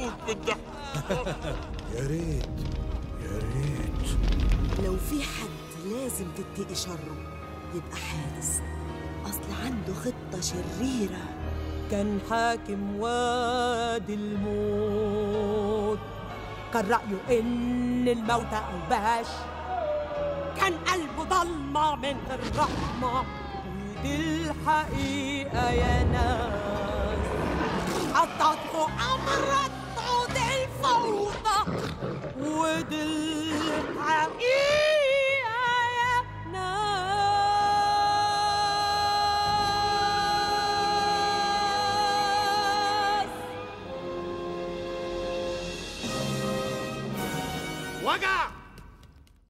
هموت بالضحك يا ريت يا ريت لو في حد لازم تتقي شره يبقى حارس أصل عنده خطة شريرة كان حاكم وادي الموت كان رأيه إن الموت أوباش كان قلبه ضلمة من غير رحمة ودي الحقيقة يا ناس حطته أمرت عود الفوضى ودي الحقيقة يا ناس وجع